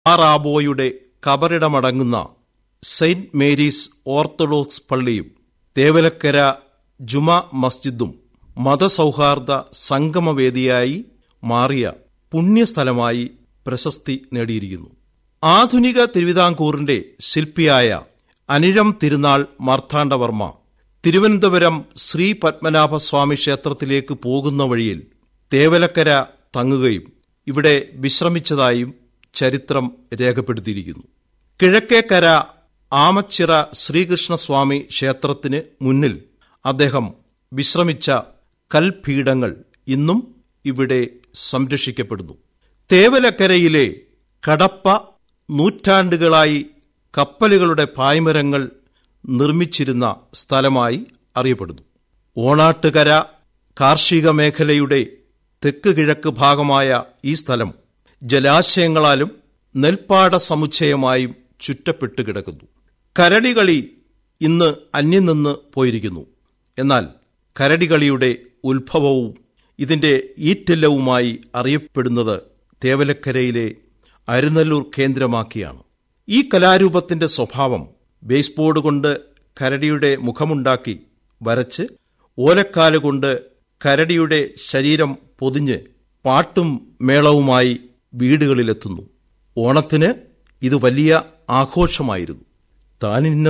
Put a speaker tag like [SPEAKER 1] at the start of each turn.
[SPEAKER 1] ആറാബോയുടെ കബറിടമടങ്ങുന്ന saint Mary's orthodox പള്ളിയും തേവലക്കര ജുമാ മസ്ജിദും മതസൗഹാർദ്ദ സംഗമവേദിയായി മാറിയ പുണ്യസ്ഥലമായി പ്രശസ്തി നേടിയിരിക്കുന്നു ആധുനിക തിരുവിതാംകൂറിന്റെ ശില്പിയായ അനിഴം തിരുനാൾ മാർത്താണ്ഡവർമ്മ തിരുവനന്തപുരം ശ്രീ പത്മനാഭസ്വാമി ക്ഷേത്രത്തിലേക്ക് പോകുന്ന വഴിയിൽ തേവലക്കര തങ്ങുകയും ഇവിടെ വിശ്രമിച്ചതായും ചരിത്രം രേഖപ്പെടുത്തിയിരിക്കുന്നു കിഴക്കേക്കര ആമച്ചിറ ശ്രീകൃഷ്ണസ്വാമി ക്ഷേത്രത്തിന് മുന്നിൽ അദ്ദേഹം വിശ്രമിച്ച കൽപീഠങ്ങൾ ഇന്നും ഇവിടെ സംരക്ഷിക്കപ്പെടുന്നു തേവലക്കരയിലെ കടപ്പ നൂറ്റാണ്ടുകളായി കപ്പലുകളുടെ പായ്മരങ്ങൾ നിർമ്മിച്ചിരുന്ന സ്ഥലമായി അറിയപ്പെടുന്നു ഓണാട്ടുകര കാർഷിക മേഖലയുടെ തെക്ക് കിഴക്ക് ഭാഗമായ ഈ സ്ഥലം ജലാശയങ്ങളാലും നെൽപ്പാട സമുച്ചയമായും ചുറ്റപ്പെട്ടു കിടക്കുന്നു കരടികളി ഇന്ന് അന്യം നിന്ന് പോയിരിക്കുന്നു എന്നാൽ കരടികളിയുടെ ഉത്ഭവവും ഇതിന്റെ ഈറ്റില്ലവുമായി അറിയപ്പെടുന്നത് തേവലക്കരയിലെ അരുനല്ലൂർ കേന്ദ്രമാക്കിയാണ് ഈ കലാരൂപത്തിന്റെ സ്വഭാവം ബേസ്ബോർഡ് കൊണ്ട് കരടിയുടെ മുഖമുണ്ടാക്കി വരച്ച് ഓലക്കാല് കൊണ്ട് കരടിയുടെ ശരീരം പൊതിഞ്ഞ് പാട്ടും മേളവുമായി വീടുകളിലെത്തുന്നു ഓണത്തിന് ഇത് വലിയ ആഘോഷമായിരുന്നു താനിന്ന